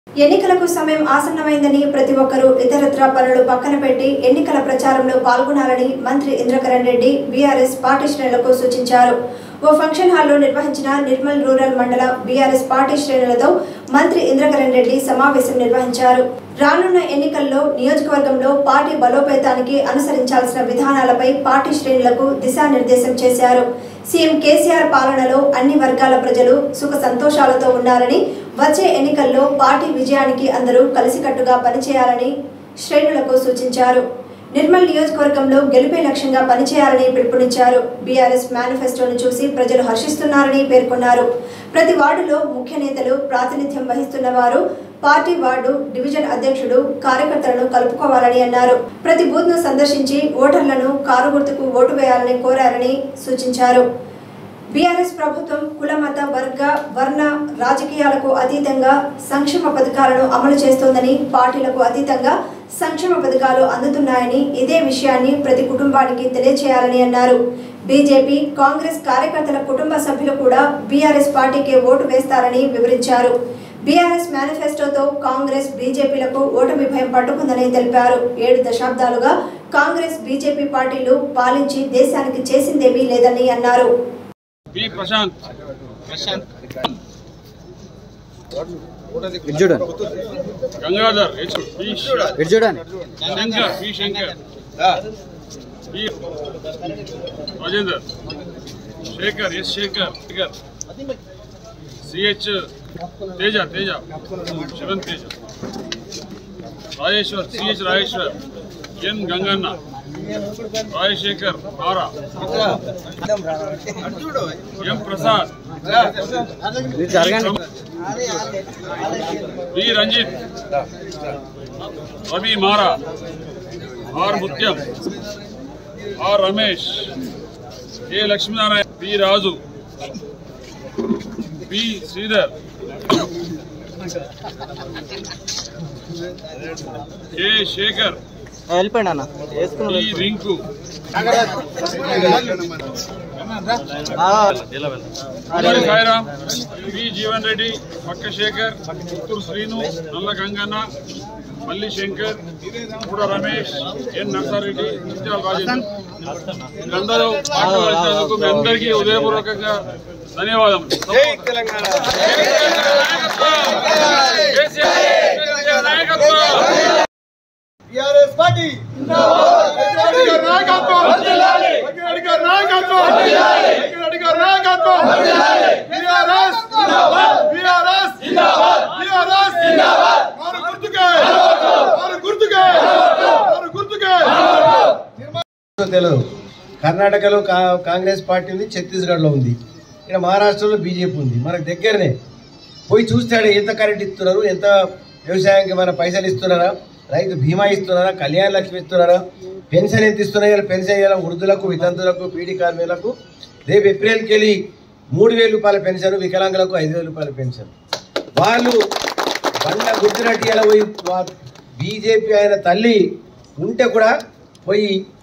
ఎన్నికలకు సమయం ఆసన్నమైందని ప్రతి ఒక్కరూ ఇతరత్రా పనులు పక్కన పెట్టి ఎన్నికల ప్రచారంలో పాల్గొనాలని మంత్రి ఇంద్రకరణ్ రెడ్డి బీఆర్ఎస్ పార్టీ శ్రేణులకు సూచించారు ఓ ఫంక్షన్ హాల్లో నిర్వహించిన నిర్మల్ రూరల్ మండల బీఆర్ఎస్ పార్టీ శ్రేణులతో మంత్రి ఇంద్రకరణ్ రెడ్డి సమావేశం నిర్వహించారు రానున్న ఎన్నికల్లో నియోజకవర్గంలో పార్టీ బలోపేతానికి అనుసరించాల్సిన విధానాలపై పార్టీ శ్రేణులకు దిశానిర్దేశం చేశారు సీఎం కేసీఆర్ పాలనలో అన్ని వర్గాల ప్రజలు సుఖ సంతోషాలతో ఉండాలని వచ్చే ఎన్నికల్లో పార్టీ విజయానికి అందరూ కలిసికట్టుగా పనిచేయాలని శ్రేణులకు సూచించారు నిర్మల్ నియోజకవర్గంలో గెలుపే లక్ష్యంగా పనిచేయాలని పిలుపునిచ్చారు బీఆర్ఎస్ మేనిఫెస్టోను చూసి ప్రజలు హర్షిస్తున్నారని పేర్కొన్నారు ప్రతి వార్డులో ముఖ్య నేతలు ప్రాతినిధ్యం వహిస్తున్న వారు పార్టీ వార్డు డివిజన్ అధ్యక్షుడు కార్యకర్తలను కలుపుకోవాలని అన్నారు ప్రతి బూత్ ను సందర్శించి ఓటర్లను కారు గుర్తుకు ఓటు వేయాలని కోరారని సూచించారు బీఆర్ఎస్ ప్రభుత్వం కుల మత వర్గ వర్ణ రాజకీయాలకు అతీతంగా సంక్షేమ పథకాలను అమలు చేస్తోందని పార్టీలకు అతీతంగా సంక్షేమ పథకాలు అందుతున్నాయని ఇదే విషయాన్ని ప్రతి కుటుంబానికి తెలియచేయాలని అన్నారు బీజేపీ కాంగ్రెస్ కార్యకర్తల కుటుంబ సభ్యులు కూడా బీఆర్ఎస్ పార్టీకే ఓటు వేస్తారని వివరించారు బీఆర్ఎస్ మేనిఫెస్టోతో కాంగ్రెస్ బీజేపీలకు ఓటమి భయం పట్టుకుందని తెలిపారు ఏడు దశాబ్దాలుగా కాంగ్రెస్ బీజేపీ పార్టీలు పాలించి దేశానికి చేసిందేమీ లేదని అన్నారు పి ప్రశాంత్ ఇటు చూడండి గంగాధర్ హెచ్ పి ఇటు చూడండి Shankar P Shankar P Rajender Sekhar S Sekhar Sekhar CH Teja Teja Sivan Teja Rajeshwar CH Rajeshwar N Ganganna Rajasekhar ఆరా ఎం ప్రసాద్ మీరు జరగండి వి రంజిత్ రవి మారా R Mutyam R Ramesh A Lakshminarayana P Raju P Sridhar K Sekhar వెళ్ళిపోయింది అన్న పి రింకు ఉమ్మడి సాయిరామ్ పి జీవన్ రెడ్డి పక్క శేఖర్ పుత్తూరు శ్రీను నల్ల గంగన్న మల్లి శంకర్ కూడా రమేష్ ఎన్ నర్సారెడ్డి ముత్యాల రాజేంద్ర వీళ్ళందరూ పాటలు వచ్చినందుకు మీ అందరికీ ఉదయపూర్వకంగా ధన్యవాదం కేసీఆర్ నాయకత్వం టిఆర్ఎస్ పార్టీ వెంకటరెడ్డి గారి నాయకత్వం వెంకటరెడ్డి గారి నాయకత్వం వెంకటరెడ్డి గారి నాయకత్వం టిఆర్ఎస్ టిఆర్ఎస్ టిఆర్ఎస్ వారు గుర్తుకే వారు గుర్తుకే వారు గుర్తుకే తెలియదు కర్ణాటకలో కా- కాంగ్రెస్ పార్టీ ఉంది ఛత్తీస్గఢ్లో ఉంది ఇక్కడ మహారాష్ట్రలో బీజేపీ ఉంది మనకు దగ్గరనే పోయి చూస్తాడు ఎంత కరెంట్ ఇస్తున్నారు ఎంత వ్యవసాయానికి మన పైసలు ఇస్తున్నారా రైతు బీమా ఇస్తున్నారా కళ్యాణ లక్ష్మి ఇస్తున్నారా పెన్షన్ ఎంత ఇస్తున్నారా పెన్షన్ ఇవ్వాలా వృద్ధులకు వితంతులకు పీడీ కార్మికులకు రేపు ఏప్రిల్కి వెళ్ళి మూడు వేల రూపాయల పెన్షన్ వికలాంగులకు ఐదు వేల రూపాయల పెన్షన్ వాళ్ళు బండ గుర్తునట్టు ఇలా పోయి బీజేపీ ఆయన తల్లి ఉంటే కూడా పోయి